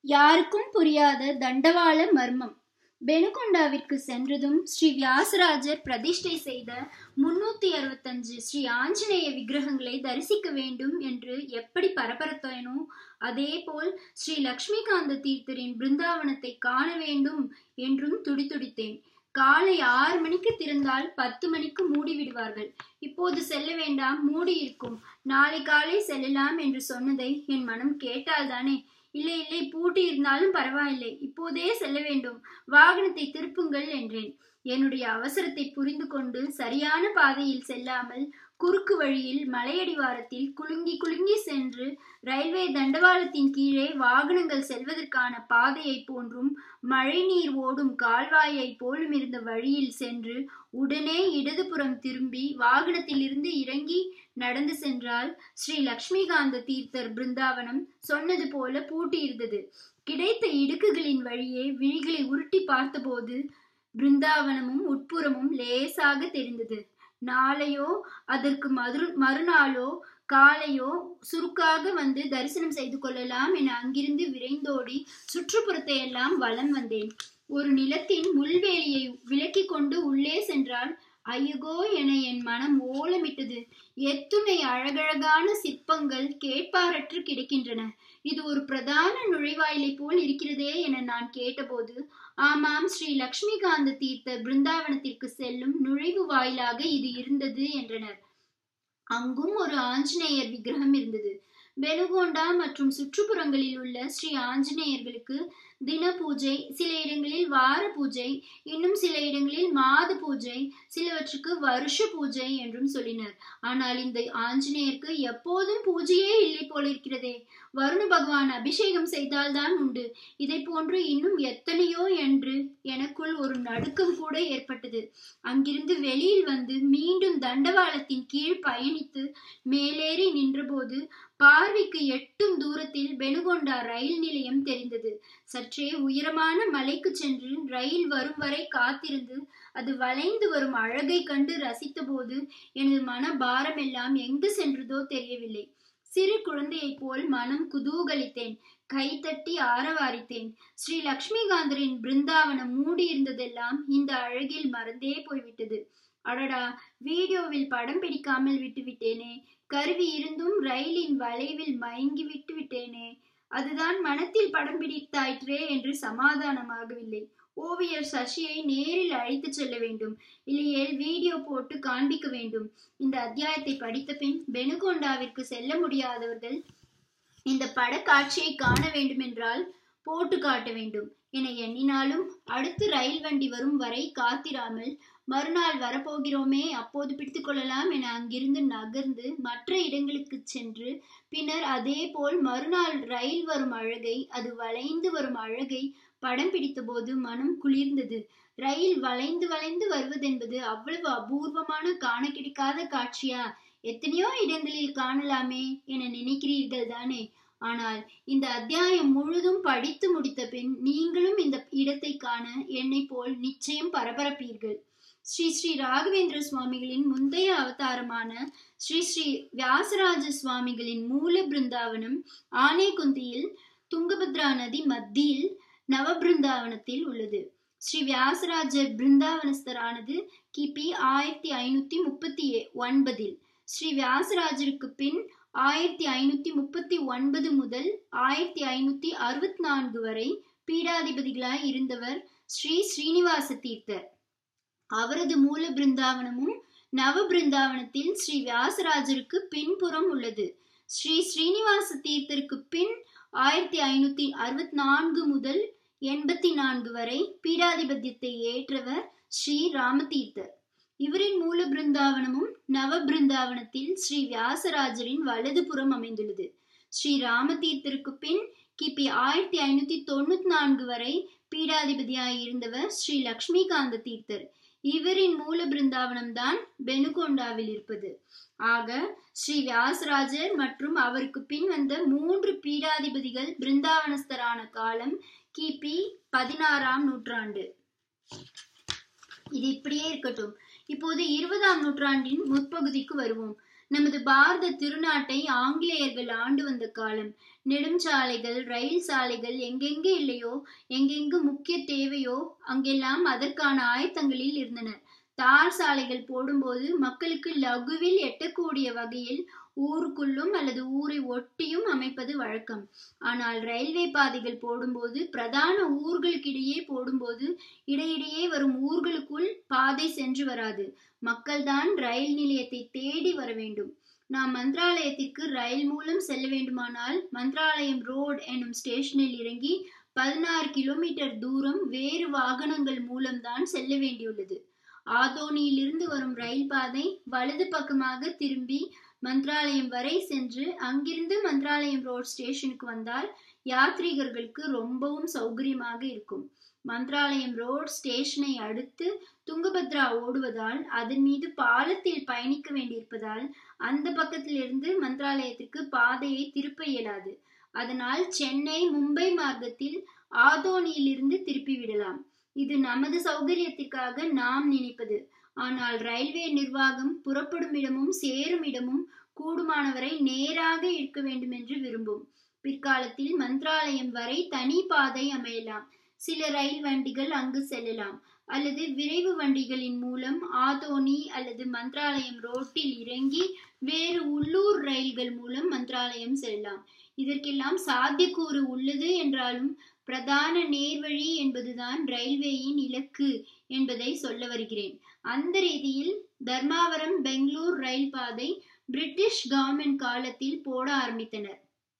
யாருக்கும் புரியாத தண்டவாள மர்மம் பெனுகொண்டாவிற்கு சென்றதும் ஸ்ரீ வியாசராஜர் பிரதிஷ்டை செய்த முன்னூத்தி அறுபத்தஞ்சு ஸ்ரீ ஆஞ்சநேய விக்கிரகங்களை தரிசிக்க வேண்டும் என்று எப்படி பரபரத்தேனோ அதே போல் ஸ்ரீ லக்ஷ்மிகாந்த தீர்த்தரின் பிருந்தாவனத்தை காண வேண்டும் என்றும் துடிதுடித்தேன் காலை ஆறு மணிக்கு திறந்தால் பத்து மணிக்கு மூடி விடுவார்கள் இப்போது செல்ல வேண்டாம் மூடி இருக்கும் நாளை காலை செல்லலாம் என்று சொன்னதை என் மனம் கேட்டால்தானே இல்லை இல்லை பூட்டி இருந்தாலும் பரவாயில்லை இப்போதே செல்ல வேண்டும் வாகனத்தை திருப்புங்கள் என்றேன் என்னுடைய அவசரத்தை புரிந்து கொண்டு சரியான பாதையில் செல்லாமல் குறுக்கு வழியில் மலையடிவாரத்தில் குலுங்கி குலுங்கி சென்று ரயில்வே தண்டவாளத்தின் கீழே வாகனங்கள் செல்வதற்கான பாதையை போன்றும் மழைநீர் ஓடும் கால்வாயை போலும் இருந்த வழியில் சென்று உடனே இடதுபுறம் திரும்பி வாகனத்தில் இருந்து இறங்கி நடந்து சென்றால் ஸ்ரீ லக்ஷ்மிகாந்த தீர்த்தர் பிருந்தாவனம் சொன்னது போல பூட்டியிருந்தது கிடைத்த இடுக்குகளின் வழியே விழிகளை உருட்டி பார்த்தபோது பிருந்தாவனமும் உட்புறமும் லேசாக தெரிந்தது நாளையோ அதற்கு மறு மறுநாளோ காலையோ சுருக்காக வந்து தரிசனம் செய்து கொள்ளலாம் என அங்கிருந்து விரைந்தோடி சுற்றுப்புறத்தை எல்லாம் வலம் வந்தேன் ஒரு நிலத்தின் முள்வேலியை விலக்கி கொண்டு உள்ளே சென்றால் ஐயகோ என என் மனம் ஓலமிட்டது எத்துணை அழகழகான சிற்பங்கள் கேட்பாரற்று கிடக்கின்றன இது ஒரு பிரதான நுழைவாயிலை போல் இருக்கிறதே என நான் கேட்டபோது ஆமாம் ஸ்ரீ லக்ஷ்மிகாந்த தீர்த்த பிருந்தாவனத்திற்கு செல்லும் நுழைவு வாயிலாக இது இருந்தது என்றனர் அங்கும் ஒரு ஆஞ்சநேயர் விக்கிரகம் இருந்தது பெனுகோண்டா மற்றும் சுற்றுப்புறங்களில் உள்ள ஸ்ரீ ஆஞ்சநேயர்களுக்கு தின பூஜை சில இடங்களில் வார பூஜை இன்னும் சில இடங்களில் மாத பூஜை சிலவற்றுக்கு வருஷ பூஜை என்றும் சொல்லினர் ஆனால் இந்த ஆஞ்சநேயருக்கு எப்போதும் பூஜையே இல்லை போல இருக்கிறதே வருண பகவான் அபிஷேகம் செய்தால்தான் உண்டு இதை போன்று இன்னும் எத்தனையோ என்று எனக்குள் ஒரு நடுக்கம் கூட ஏற்பட்டது அங்கிருந்து வெளியில் வந்து மீண்டும் தண்டவாளத்தின் கீழ் பயணித்து மேலேறி நின்றபோது பார்வைக்கு எட்டும் தூரத்தில் பெனுகொண்டா ரயில் நிலையம் தெரிந்தது சற்றே உயரமான மலைக்கு சென்று ரயில் வரும் வரை காத்திருந்து அது வளைந்து வரும் அழகை கண்டு ரசித்த போது எனது மன பாரமெல்லாம் எங்கு சென்றதோ தெரியவில்லை சிறு குழந்தையைப் போல் மனம் குதூகலித்தேன் கைத்தட்டி ஆரவாரித்தேன் ஸ்ரீ லக்ஷ்மிகாந்தரின் பிருந்தாவனம் மூடியிருந்ததெல்லாம் இந்த அழகில் மறந்தே போய்விட்டது அடடா வீடியோவில் படம் பிடிக்காமல் விட்டுவிட்டேனே கருவி இருந்தும் ரயிலின் வளைவில் மயங்கி விட்டு விட்டேனே அதுதான் மனத்தில் படம் பிடித்தாயிற்றே என்று சமாதானமாகவில்லை ஓவியர் சசியை நேரில் அழைத்து செல்ல வேண்டும் இல்லையேல் வீடியோ போட்டு காண்பிக்க வேண்டும் இந்த அத்தியாயத்தை படித்த பின் பெனுகொண்டாவிற்கு செல்ல முடியாதவர்கள் இந்த படக்காட்சியை காண வேண்டுமென்றால் போட்டு காட்ட வேண்டும் என எண்ணினாலும் அடுத்து ரயில் வண்டி வரும் வரை காத்திராமல் மறுநாள் வரப்போகிறோமே அப்போது பிடித்து கொள்ளலாம் என அங்கிருந்து நகர்ந்து மற்ற இடங்களுக்கு சென்று பின்னர் அதே போல் மறுநாள் ரயில் வரும் அழகை அது வளைந்து வரும் அழகை படம் பிடித்தபோது மனம் குளிர்ந்தது ரயில் வளைந்து வளைந்து வருவதென்பது அவ்வளவு அபூர்வமான காண கிடைக்காத காட்சியா எத்தனையோ இடங்களில் காணலாமே என நினைக்கிறீர்கள் தானே ஆனால் இந்த அத்தியாயம் முழுதும் படித்து முடித்த பின் நீங்களும் இந்த இடத்தை காண என்னை போல் நிச்சயம் பரபரப்பீர்கள் ஸ்ரீ ஸ்ரீ ராகவேந்திர சுவாமிகளின் முந்தைய அவதாரமான ஸ்ரீ ஸ்ரீ வியாசராஜ சுவாமிகளின் மூல பிருந்தாவனம் ஆனேகுந்தியில் துங்கபத்ரா நதி மத்தியில் நவபிருந்தாவனத்தில் உள்ளது ஸ்ரீ வியாசராஜர் பிருந்தாவனஸ்தரானது கிபி ஆயிரத்தி ஐநூத்தி முப்பத்தி ஒன்பதில் ஸ்ரீ வியாசராஜருக்கு பின் ஆயிரத்தி ஐநூத்தி முப்பத்தி ஒன்பது முதல் ஆயிரத்தி ஐநூத்தி அறுபத்தி நான்கு வரை பீடாதிபதிகளாய் இருந்தவர் ஸ்ரீ ஸ்ரீனிவாச தீர்த்தர் அவரது மூல பிருந்தாவனமும் நவ பிருந்தாவனத்தில் ஸ்ரீ வியாசராஜருக்கு பின்புறம் உள்ளது ஸ்ரீ ஸ்ரீனிவாச தீர்த்தருக்கு பின் ஆயிரத்தி ஐநூத்தி அறுபத்தி நான்கு முதல் எண்பத்தி நான்கு வரை பீடாதிபத்தியத்தை ஏற்றவர் ஸ்ரீ ராமதீர்த்தர் இவரின் மூல பிருந்தாவனமும் நவ பிருந்தாவனத்தில் ஸ்ரீ வியாசராஜரின் வலதுபுறம் அமைந்துள்ளது ஸ்ரீ ராமதீர்த்தருக்கு பின் கிபி ஆயிரத்தி ஐநூத்தி தொண்ணூத்தி நான்கு வரை பீடாதிபதியாய் இருந்தவர் ஸ்ரீ லக்ஷ்மிகாந்த தீர்த்தர் இவரின் மூல பிருந்தாவனம் தான் பெனுகொண்டாவில் இருப்பது ஆக ஸ்ரீ வியாசராஜர் மற்றும் அவருக்கு பின் வந்த மூன்று பீடாதிபதிகள் பிருந்தாவனஸ்தரான காலம் கிபி பதினாறாம் நூற்றாண்டு இது இப்படியே இருக்கட்டும் இப்போது இருபதாம் நூற்றாண்டின் முற்பகுதிக்கு வருவோம் நமது பாரத திருநாட்டை ஆங்கிலேயர்கள் ஆண்டு வந்த காலம் நெடுஞ்சாலைகள் ரயில் சாலைகள் எங்கெங்கே இல்லையோ எங்கெங்கு முக்கிய தேவையோ அங்கெல்லாம் அதற்கான ஆயத்தங்களில் இருந்தனர் தார் சாலைகள் போடும்போது மக்களுக்கு லகுவில் எட்டக்கூடிய வகையில் ஊருக்குள்ளும் அல்லது ஊரை ஒட்டியும் அமைப்பது வழக்கம் ஆனால் ரயில்வே பாதைகள் போடும்போது பிரதான ஊர்களுக்கிடையே போடும்போது இடையிடையே வரும் ஊர்களுக்குள் பாதை சென்று வராது மக்கள்தான் ரயில் நிலையத்தை தேடி வர வேண்டும் நாம் மந்திராலயத்திற்கு ரயில் மூலம் செல்ல வேண்டுமானால் மந்திராலயம் ரோடு என்னும் ஸ்டேஷனில் இறங்கி பதினாறு கிலோமீட்டர் தூரம் வேறு வாகனங்கள் மூலம்தான் செல்ல வேண்டியுள்ளது ஆதோனியிலிருந்து வரும் ரயில் பாதை வலது பக்கமாக திரும்பி மந்த்ராலயம் வரை சென்று அங்கிருந்து மந்த்ராலயம் ரோட் ஸ்டேஷனுக்கு வந்தால் யாத்ரீகர்களுக்கு ரொம்பவும் சௌகரியமாக இருக்கும் மந்த்ராலயம் ரோட் ஸ்டேஷனை அடுத்து துங்கபத்ரா ஓடுவதால் அதன் மீது பாலத்தில் பயணிக்க வேண்டியிருப்பதால் அந்த பக்கத்திலிருந்து மந்த்ராலயத்திற்கு பாதையை திருப்ப இயலாது அதனால் சென்னை மும்பை மார்க்கத்தில் ஆதோனியிலிருந்து திருப்பி விடலாம் இது நமது சௌகரியத்திற்காக நாம் நினைப்பது ஆனால் ரயில்வே நிர்வாகம் புறப்படும் இடமும் சேரும் இடமும் கூடுமானவரை நேராக இருக்க வேண்டும் என்று விரும்பும் பிற்காலத்தில் மந்திராலயம் வரை தனி பாதை அமையலாம் சில ரயில் வண்டிகள் அங்கு செல்லலாம் அல்லது விரைவு வண்டிகளின் மூலம் ஆதோனி அல்லது மந்திராலயம் ரோட்டில் இறங்கி வேறு உள்ளூர் ரயில்கள் மூலம் மந்திராலயம் செல்லலாம் இதற்கெல்லாம் சாத்தியக்கூறு உள்ளது என்றாலும் பிரதான நேர்வழி என்பதுதான் ரயில்வேயின் இலக்கு என்பதை சொல்ல வருகிறேன் அந்த ரீதியில் தர்மாவரம் பெங்களூர் ரயில் பாதை பிரிட்டிஷ் கவர்மெண்ட் காலத்தில் போட ஆரம்பித்தனர்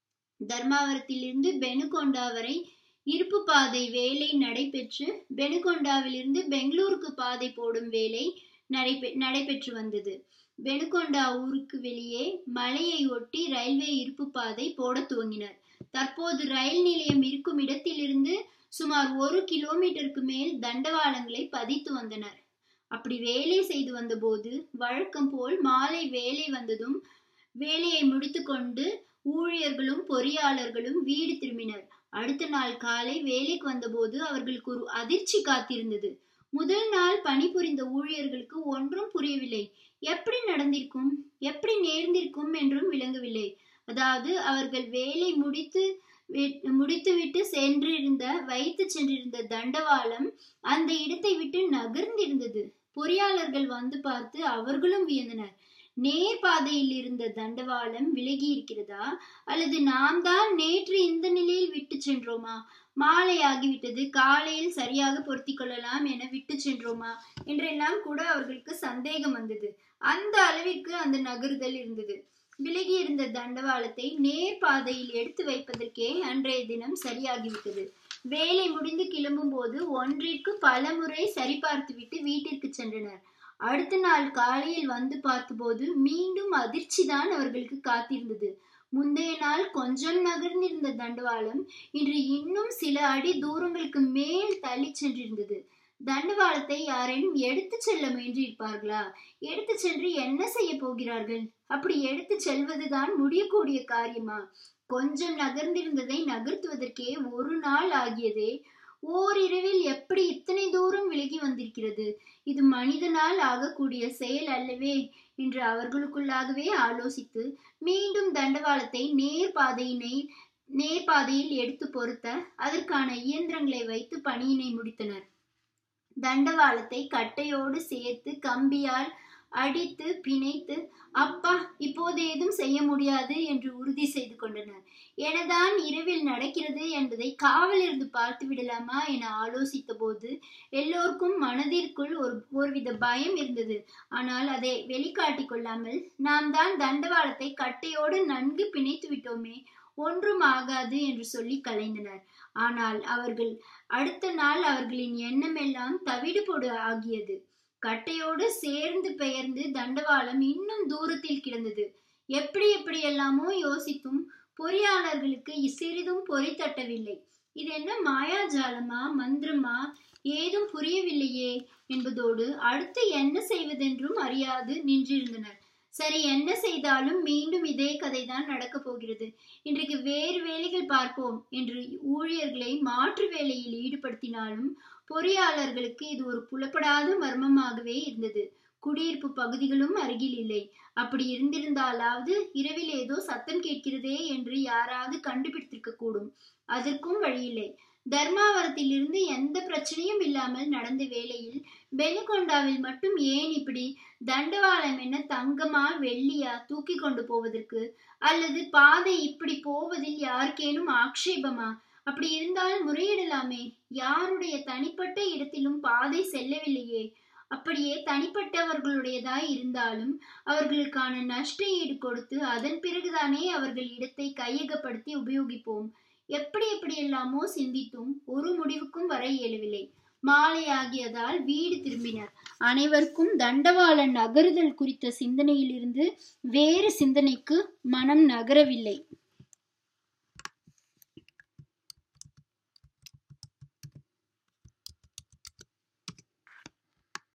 தர்மாவரத்திலிருந்து பெனுகொண்டா வரை இருப்பு பாதை வேலை நடைபெற்று பெனுகொண்டாவிலிருந்து பெங்களூருக்கு பாதை போடும் வேலை நடைபெ நடைபெற்று வந்தது பெனுகொண்டா ஊருக்கு வெளியே மலையை ஒட்டி ரயில்வே இருப்பு பாதை போட துவங்கினர் தற்போது ரயில் நிலையம் இருக்கும் இடத்திலிருந்து சுமார் ஒரு கிலோமீட்டருக்கு மேல் தண்டவாளங்களை பதித்து வந்தனர் அப்படி வேலை செய்து வந்தபோது வழக்கம் போல் மாலை வேலை வந்ததும் வேலையை முடித்துக்கொண்டு ஊழியர்களும் பொறியாளர்களும் வீடு திரும்பினர் அடுத்த நாள் காலை வேலைக்கு வந்தபோது அவர்களுக்கு ஒரு அதிர்ச்சி காத்திருந்தது முதல் நாள் பணிபுரிந்த ஊழியர்களுக்கு ஒன்றும் புரியவில்லை எப்படி நடந்திருக்கும் எப்படி நேர்ந்திருக்கும் என்றும் விளங்கவில்லை அதாவது அவர்கள் வேலை முடித்து முடித்துவிட்டு சென்றிருந்த வைத்து சென்றிருந்த தண்டவாளம் அந்த இடத்தை விட்டு நகர்ந்திருந்தது பொறியாளர்கள் வந்து பார்த்து அவர்களும் வியந்தனர் நேர் பாதையில் இருந்த தண்டவாளம் விலகி இருக்கிறதா அல்லது நாம் தான் நேற்று இந்த நிலையில் விட்டு சென்றோமா மாலை ஆகிவிட்டது காலையில் சரியாக பொருத்தி கொள்ளலாம் என விட்டு சென்றோமா என்றெல்லாம் கூட அவர்களுக்கு சந்தேகம் வந்தது அந்த அளவிற்கு அந்த நகருதல் இருந்தது விலகி இருந்த தண்டவாளத்தை நேர் பாதையில் எடுத்து வைப்பதற்கே அன்றைய தினம் சரியாகிவிட்டது வேலை முடிந்து கிளம்பும் போது ஒன்றிற்கு பல முறை சரிபார்த்துவிட்டு வீட்டிற்கு சென்றனர் அடுத்த நாள் காலையில் வந்து பார்த்தபோது மீண்டும் அதிர்ச்சி தான் அவர்களுக்கு காத்திருந்தது முந்தைய நாள் கொஞ்சம் நகர்ந்திருந்த தண்டவாளம் இன்று இன்னும் சில அடி தூரங்களுக்கு மேல் தள்ளி சென்றிருந்தது தண்டவாளத்தை யாரேனும் எடுத்து செல்ல முயன்றிருப்பார்களா எடுத்து சென்று என்ன செய்ய போகிறார்கள் அப்படி எடுத்து செல்வதுதான் முடியக்கூடிய காரியமா கொஞ்சம் நகர்ந்திருந்ததை நகர்த்துவதற்கே ஒரு நாள் ஆகியதே ஓரிரவில் எப்படி இத்தனை தூரம் விலகி வந்திருக்கிறது இது மனிதனால் ஆகக்கூடிய செயல் அல்லவே என்று அவர்களுக்குள்ளாகவே ஆலோசித்து மீண்டும் தண்டவாளத்தை நேர் பாதையினை நேர் பாதையில் எடுத்து பொருத்த அதற்கான இயந்திரங்களை வைத்து பணியினை முடித்தனர் தண்டவாளத்தை கட்டையோடு சேர்த்து கம்பியால் அடித்து பிணைத்து அப்பா இப்போது ஏதும் செய்ய முடியாது என்று உறுதி செய்து கொண்டனர் எனதான் இரவில் நடக்கிறது என்பதை காவலிருந்து பார்த்து விடலாமா என ஆலோசித்த போது எல்லோருக்கும் மனதிற்குள் ஒரு ஒருவித பயம் இருந்தது ஆனால் அதை வெளிக்காட்டிக் கொள்ளாமல் நாம் தான் தண்டவாளத்தை கட்டையோடு நன்கு பிணைத்து விட்டோமே ஒன்றும் ஆகாது என்று சொல்லி கலைந்தனர் ஆனால் அவர்கள் அடுத்த நாள் அவர்களின் எண்ணமெல்லாம் தவிடுபொடு ஆகியது கட்டையோடு சேர்ந்து பெயர்ந்து தண்டவாளம் இன்னும் தூரத்தில் கிடந்தது எப்படி எப்படி எல்லாமோ யோசித்தும் பொறியாளர்களுக்கு சிறிதும் பொறி தட்டவில்லை இது என்ன மாயாஜாலமா மந்திரமா ஏதும் புரியவில்லையே என்பதோடு அடுத்து என்ன செய்வதென்றும் அறியாது நின்றிருந்தனர் சரி என்ன செய்தாலும் மீண்டும் இதே கதைதான் நடக்கப் போகிறது இன்றைக்கு வேறு வேலைகள் பார்ப்போம் என்று ஊழியர்களை மாற்று வேலையில் ஈடுபடுத்தினாலும் பொறியாளர்களுக்கு இது ஒரு புலப்படாத மர்மமாகவே இருந்தது குடியிருப்பு பகுதிகளும் அருகில் இல்லை அப்படி இருந்திருந்தாலாவது இரவில் ஏதோ சத்தம் கேட்கிறதே என்று யாராவது கண்டுபிடித்திருக்க கூடும் அதற்கும் வழியில்லை தர்மாவரத்தில் இருந்து எந்த பிரச்சனையும் இல்லாமல் நடந்த வேளையில் பெனுகொண்டாவில் மட்டும் ஏன் இப்படி தண்டவாளம் என்ன தங்கமா வெள்ளியா தூக்கி கொண்டு போவதற்கு அல்லது பாதை இப்படி போவதில் யாருக்கேனும் ஆக்ஷேபமா அப்படி இருந்தால் முறையிடலாமே யாருடைய தனிப்பட்ட இடத்திலும் பாதை செல்லவில்லையே அப்படியே தனிப்பட்டவர்களுடையதாய் இருந்தாலும் அவர்களுக்கான நஷ்ட ஈடு கொடுத்து அதன் பிறகுதானே அவர்கள் இடத்தை கையகப்படுத்தி உபயோகிப்போம் எப்படி எப்படியெல்லாமோ சிந்தித்தும் ஒரு முடிவுக்கும் வர இயலவில்லை மாலையாகியதால் வீடு திரும்பினர் அனைவருக்கும் தண்டவாளன் நகருதல் குறித்த சிந்தனையிலிருந்து வேறு சிந்தனைக்கு மனம் நகரவில்லை